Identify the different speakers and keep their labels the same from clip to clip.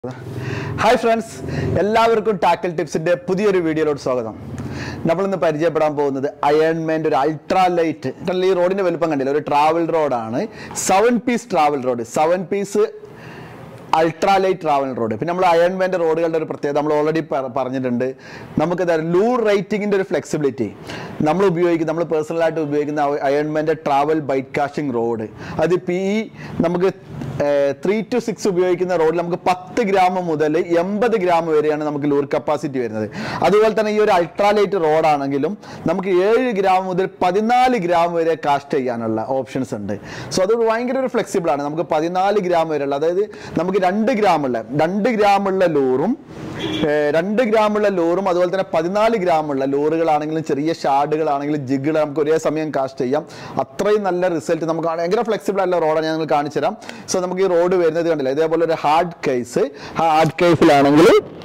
Speaker 1: hi friends എല്ലാവർക്കും tackle ടിപ്സിന്റെ പുതിയൊരു വീഡിയോയിലോട്ട് സ്വാഗതം നമ്മളിന്ന് പരിചയപ്പെടാൻ പോകുന്നത് അയൺമെന്റ് ഒരു അൾട്രാ ലൈറ്റ് കണ്ടില്ല ഈ റോഡിന്റെ വലുപ്പം കണ്ടില്ല ഒരു ട്രാവൽ റോഡാണ് seven piece travel rod seven piece ultra light travel rod പിന്നെ നമ്മൾ അയൺമെന്റ് റോഡുകളുടെ ഒരു പ്രത്യേകത നമ്മൾ ഓൾറെഡി പറഞ്ഞിട്ടുണ്ട് നമുക്ക് ലൂർ റേറ്റിംഗിന്റെ ഒരു ഫ്ലെക്സിബിലിറ്റി നമ്മൾ ഉപയോഗിക്കുന്ന നമ്മൾ പേഴ്സണലായിട്ട് ഉപയോഗിക്കുന്ന അയൺമെന്റ് ട്രാവൽ ബൈറ്റ് കാസ്റ്റിംഗ് റോഡ് അത് ഇപ്പം ഈ നമുക്ക് ത്രീ ടു സിക്സ് ഉപയോഗിക്കുന്ന റോഡിൽ നമുക്ക് പത്ത് ഗ്രാം മുതൽ എൺപത് ഗ്രാം വരെയാണ് നമുക്ക് ലൂർ കപ്പാസിറ്റി വരുന്നത് അതുപോലെ തന്നെ ഈ ഒരു അൾട്രാലൈറ്റ് റോഡാണെങ്കിലും നമുക്ക് ഏഴ് ഗ്രാം മുതൽ പതിനാല് ഗ്രാം വരെ കാസ്റ്റ് ചെയ്യാനുള്ള ഓപ്ഷൻസ് ഉണ്ട് സോ അത് ഭയങ്കര ഒരു ഫ്ലെക്സിബിൾ ആണ് നമുക്ക് പതിനാല് ഗ്രാം വരെയുള്ള അതായത് നമുക്ക് രണ്ട് ഗ്രാമുള്ള രണ്ട് ഗ്രാമുള്ള ലൂറും ഏർ രണ്ട് ഗ്രാമുള്ള ലോറും അതുപോലെ തന്നെ പതിനാല് ഗ്രാമുള്ള ലോറുകളാണെങ്കിലും ചെറിയ ഷാഡുകളാണെങ്കിലും ജിഗുകൾ നമുക്ക് ഒരേ സമയം കാസ്റ്റ് ചെയ്യാം അത്രയും നല്ല റിസൾട്ട് നമുക്ക് ഭയങ്കര ഫ്ലെക്സിബിൾ ആയിട്ടുള്ള റോഡാണ് ഞാൻ നിങ്ങൾക്ക് കാണിച്ചു തരാം സോ നമുക്ക് ഈ റോഡ് വരുന്നത് കണ്ടില്ല ഇതേപോലെ ഒരു ഹാർഡ് കേസ് ഹാർഡ് കേസിലാണെങ്കിൽ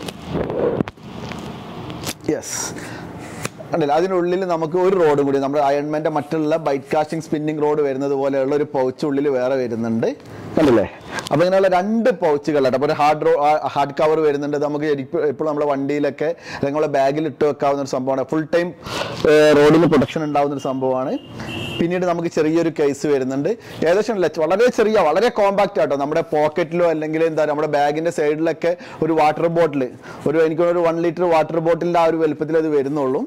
Speaker 1: യെസ് കണ്ടില്ല അതിനുള്ളിൽ നമുക്ക് ഒരു റോഡ് കൂടി നമ്മുടെ അയൺമെന്റ് മറ്റുള്ള ബൈറ്റ് കാസ്റ്റിംഗ് സ്പിന്നിങ് റോഡ് വരുന്നത് പോലെയുള്ള ഒരു പൗച്ച് ഉള്ളിൽ വേറെ വരുന്നുണ്ട് കണ്ടില്ലേ അപ്പൊ ഇങ്ങനെയുള്ള രണ്ട് പൗച്ചുകളാണ് അപ്പോൾ ഒരു ഹാർഡ് റോ ഹാർഡ് കവർ വരുന്നുണ്ട് നമുക്ക് ഇപ്പോൾ നമ്മുടെ വണ്ടിയിലൊക്കെ അല്ലെങ്കിൽ നമ്മുടെ ബാഗിൽ ഇട്ട് വെക്കാവുന്ന ഒരു സംഭവമാണ് ഫുൾ ടൈം റോഡിന് പ്രൊട്ടക്ഷൻ ഉണ്ടാവുന്ന ഒരു സംഭവമാണ് പിന്നീട് നമുക്ക് ചെറിയൊരു കേസ് വരുന്നുണ്ട് ഏകദേശം ലെ- വളരെ ചെറിയ വളരെ കോമ്പാക്റ്റ് ആട്ടോ നമ്മുടെ പോക്കറ്റിലോ അല്ലെങ്കിൽ എന്താ നമ്മുടെ ബാഗിന്റെ സൈഡിലൊക്കെ ഒരു വാട്ടർ ബോട്ടിൽ ഒരു എനിക്ക് തോന്നുന്നു ഒരു വൺ ലിറ്റർ വാട്ടർ ബോട്ടിലിന്റെ ആ ഒരു വലുപ്പത്തിൽ അത് വരുന്നുള്ളൂ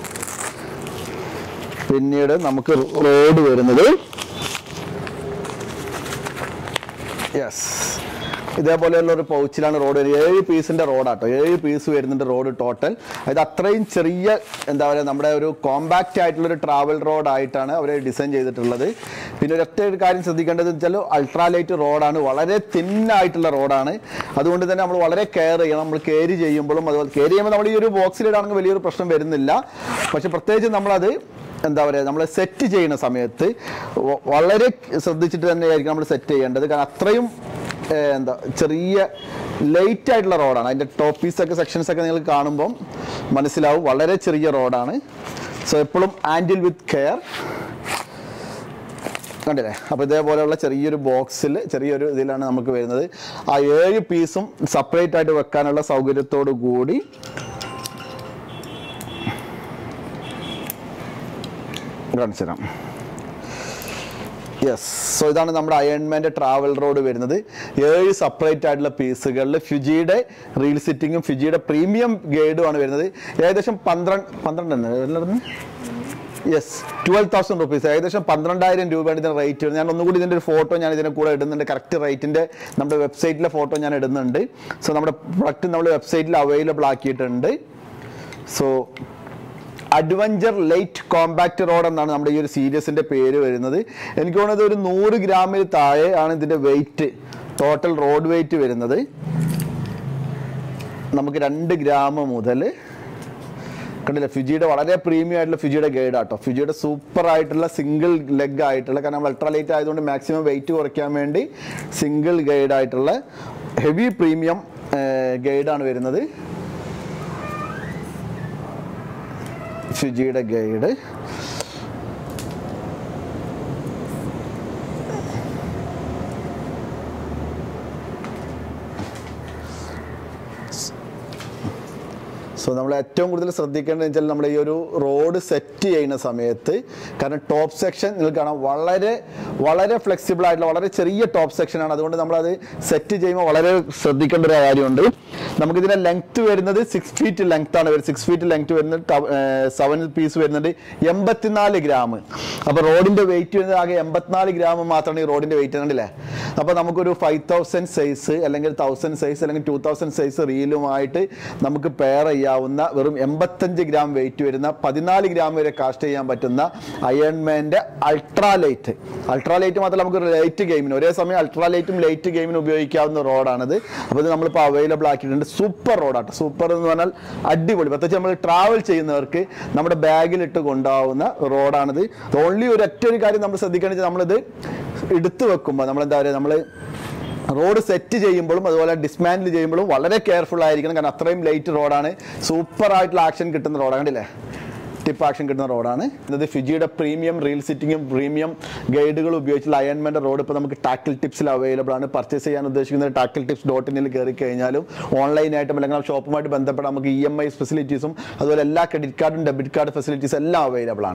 Speaker 1: പിന്നീട് നമുക്ക് റോഡ് വരുന്നത് യെസ് ഇതേപോലെയുള്ള ഒരു പൗച്ചിലാണ് റോഡ് വരുന്നത് ഏഴ് പീസിന്റെ റോഡാട്ടോ ഏഴ് പീസ് വരുന്നുണ്ട് റോഡ് ടോട്ടൽ അത് അത്രയും ചെറിയ എന്താ പറയുക നമ്മുടെ ഒരു കോമ്പാക്റ്റ് ആയിട്ടുള്ള ഒരു ട്രാവൽ റോഡ് ആയിട്ടാണ് അവർ ഡിസൈൻ ചെയ്തിട്ടുള്ളത് പിന്നെ ഒരൊറ്റ ഒരു കാര്യം ശ്രദ്ധിക്കേണ്ടത് വെച്ചാൽ അൾട്രാലൈറ്റ് റോഡാണ് വളരെ തിന്നായിട്ടുള്ള റോഡാണ് അതുകൊണ്ട് തന്നെ നമ്മൾ വളരെ കെയർ ചെയ്യണം നമ്മൾ കയറി ചെയ്യുമ്പോഴും അതുപോലെ കയറി ചെയ്യുമ്പോൾ നമ്മൾ ഈ ഒരു ബോക്സിലിടാണെങ്കിൽ വലിയൊരു പ്രശ്നം വരുന്നില്ല പക്ഷെ പ്രത്യേകിച്ച് നമ്മളത് എന്താ പറയുക നമ്മൾ സെറ്റ് ചെയ്യുന്ന സമയത്ത് വ- വളരെ ശ്രദ്ധിച്ചിട്ട് തന്നെയായിരിക്കും നമ്മൾ സെറ്റ് ചെയ്യേണ്ടത് കാരണം അത്രയും ഏർ, എന്താ ചെറിയ ലൈറ്റ് ആയിട്ടുള്ള റോഡാണ് അതിൻ്റെ ടോപ്പ് പീസ് ഒക്കെ സെക്ഷൻസ് ഒക്കെ നിങ്ങൾ കാണുമ്പം മനസ്സിലാവും വളരെ ചെറിയ റോഡാണ് സോ എപ്പോഴും ആൻഡിൽ വിത്ത് കെയർ കണ്ടില്ലേ അപ്പോൾ ഇതേപോലെയുള്ള ചെറിയൊരു ബോക്സിൽ ചെറിയൊരു ഇതിലാണ് നമുക്ക് വരുന്നത് ആ ഏഴ് പീസും സെപ്പറേറ്റ് ആയിട്ട് വെക്കാനുള്ള സൗകര്യത്തോടു കൂടി കാണിച്ചു തരാം യെസ് സോ ഇതാണ് നമ്മുടെ അയൺമെന്റ് ട്രാവൽ റോഡ് വരുന്നത് ഏഴ് സെപ്പറേറ്റ് ആയിട്ടുള്ള പീസുകളിൽ ഫിജിയുടെ റീൽ സിറ്റിങ്ങും ഫിജിയുടെ പ്രീമിയം ഗൈഡും ആണ് വരുന്നത് ഏകദേശം പന്ത്രണ്ട് പന്ത്രണ്ട് യെസ് ട്വൽവ് തൗസൻഡ് റുപ്പീസ് ഏകദേശം പന്ത്രണ്ടായിരം രൂപയാണ് ഇതിന്റെ റേറ്റ് വരുന്നത് ഞാൻ ഒന്നുകൂടി ഇതിന്റെ ഒരു ഫോട്ടോ ഞാൻ ഇതിന്റെ കൂടെ ഇടുന്നുണ്ട് കറക്റ്റ് റേറ്റിന്റെ നമ്മുടെ വെബ്സൈറ്റിലെ ഫോട്ടോ ഞാൻ ഇടുന്നുണ്ട് സോ നമ്മുടെ പ്രൊഡക്റ്റ് നമ്മൾ വെബ്സൈറ്റിൽ അവൈലബിൾ ആക്കിയിട്ടുണ്ട് so adventure light compact rod എന്നാണ് നമ്മുടെ ഈ ഒരു സീരീസിന്റെ പേര് വരുന്നത് എനിക്ക് തോന്നുന്നത് ഒരു നൂറ് ഗ്രാമിൽ താഴെ ആണ് ഇതിന്റെ വെയിറ്റ് ടോട്ടൽ റോഡ് വെയിറ്റ് വരുന്നത് നമുക്ക് രണ്ട് ഗ്രാം മുതൽ കണ്ടില്ല ഫിജിയുടെ വളരെ പ്രീമിയം ആയിട്ടുള്ള ഫിജിയുടെ ഗൈഡ് ആട്ടോ ഫിജിയുടെ സൂപ്പർ ആയിട്ടുള്ള സിംഗിൾ ലെഗ് ആയിട്ടുള്ള കാരണം നമ്മൾ അൾട്രാ ലൈറ്റ് ആയതുകൊണ്ട് മാക്സിമം വെയിറ്റ് കുറയ്ക്കാൻ വേണ്ടി സിംഗിൾ ഗൈഡ് ആയിട്ടുള്ള ഹെവി പ്രീമിയം ഗൈഡാണ് വരുന്നത് ഫിജിയുടെ ഗൈഡ് സോ നമ്മൾ ഏറ്റവും കൂടുതൽ ശ്രദ്ധിക്കേണ്ടത് വെച്ചാൽ നമ്മുടെ ഈ ഒരു റോഡ് സെറ്റ് ചെയ്യുന്ന സമയത്ത് കാരണം ടോപ്പ് സെക്ഷൻ നിങ്ങൾ കാണാം വളരെ വളരെ ഫ്ലെക്സിബിൾ ആയിട്ടുള്ള വളരെ ചെറിയ ടോപ്പ് സെക്ഷനാണ് അതുകൊണ്ട് നമ്മളത് സെറ്റ് ചെയ്യുമ്പോൾ വളരെ ശ്രദ്ധിക്കേണ്ട ഒരു കാര്യമുണ്ട് നമുക്കിതിന്റെ ലെങ്ത് വരുന്നത് സിക്സ് ഫീറ്റ് ലെങ്ത് ആണ് വരുന്നത് സിക്സ് ഫീറ്റ് ലെങ്ത് വരുന്നത് സെവൻ പീസ് വരുന്നുണ്ട് എൺപത്തിനാല് ഗ്രാം അപ്പൊ റോഡിന്റെ വെയിറ്റ് വരുന്നത് ആകെ എൺപത്തിനാല് ഗ്രാം മാത്രമാണ് ഈ റോഡിന്റെ വെയിറ്റ് കണ്ടില്ലേ അപ്പൊ നമുക്കൊരു ഫൈവ് തൗസൻഡ് സൈസ് അല്ലെങ്കിൽ തൗസൻഡ് സൈസ് അല്ലെങ്കിൽ ടൂ തൗസൻഡ് സൈസ് റീലുമായിട്ട് നമുക്ക് പെയർ ചെയ്യാവുന്ന വെറും എൺപത്തഞ്ച് ഗ്രാം വെയിറ്റ് വരുന്ന പതിനാല് ഗ്രാം വരെ കാസ്റ്റ് ചെയ്യാൻ പറ്റുന്ന അയൺമാന്റെ അൾട്രാ ലൈറ്റ് അൾട്രാ ലൈറ്റ് മാത്രമല്ല നമുക്ക് ലൈറ്റ് ഗെയിമിന് ഒരേ സമയം അൾട്രാ ലൈറ്റും ലൈറ്റ് ഗെയിമിന് ഉപയോഗിക്കാവുന്ന റോഡാണിത് അപ്പോൾ ഇത് നമ്മളിപ്പോൾ അവൈലബിൾ ആക്കിയിട്ടുണ്ട് സൂപ്പർ റോഡാട്ടോ സൂപ്പർ എന്ന് പറഞ്ഞാൽ അടിപൊളി പ്രത്യേകിച്ച് നമ്മൾ ട്രാവൽ ചെയ്യുന്നവർക്ക് നമ്മുടെ ബാഗിലിട്ട് കൊണ്ടുപോകുന്ന റോഡാണിത് ഓൺലി ഒരു ഒറ്റ ഒരു കാര്യം നമ്മൾ ശ്രദ്ധിക്കേണ്ടത് നമ്മളിത് എടുത്തു വെക്കുമ്പോൾ നമ്മൾ എന്താ പറയുക നമ്മൾ റോഡ് സെറ്റ് ചെയ്യുമ്പോഴും അതുപോലെ ഡിസ്മാൻഡിൽ ചെയ്യുമ്പോഴും വളരെ കെയർഫുൾ ആയിരിക്കണം കാരണം അത്രയും ലൈറ്റ് റോഡാണ് സൂപ്പർ ആയിട്ടുള്ള ആക്ഷൻ കിട്ടുന്ന റോഡാണ് കണ്ടില്ലേ ടിപ്പ് ആക്ഷൻ കിട്ടുന്ന റോഡാണ് ഇത് ഫിജിയുടെ പ്രീമിയം റീൽ സിറ്റിങ്ങും പ്രീമിയം ഗൈഡുകൾ ഉപയോഗിച്ചുള്ള അയൺമെന്റ് റോഡ് ഇപ്പോൾ നമുക്ക് ടാക്കിൾ ടിപ്സിൽ അവൈലബിൾ ആണ് പർച്ചേസ് ചെയ്യാൻ ഉദ്ദേശിക്കുന്നത് ടാക്കിൾ ടിപ്സ് ഡോട്ട് ഇനിൽ കയറി കഴിഞ്ഞാലും ഓൺലൈനായിട്ടും അല്ലെങ്കിൽ ഷോപ്പുമായിട്ട് ബന്ധപ്പെട്ട് നമുക്ക് ഇ എം ഐ ഫെസിലിറ്റീസും അതുപോലെ എല്ലാ ക്രെഡിറ്റ് കാർഡും ഡെബിറ്റ് കാർഡ് ഫെസിലിറ്റീസ് എല്ലാം അവൈലബിൾ ആണ്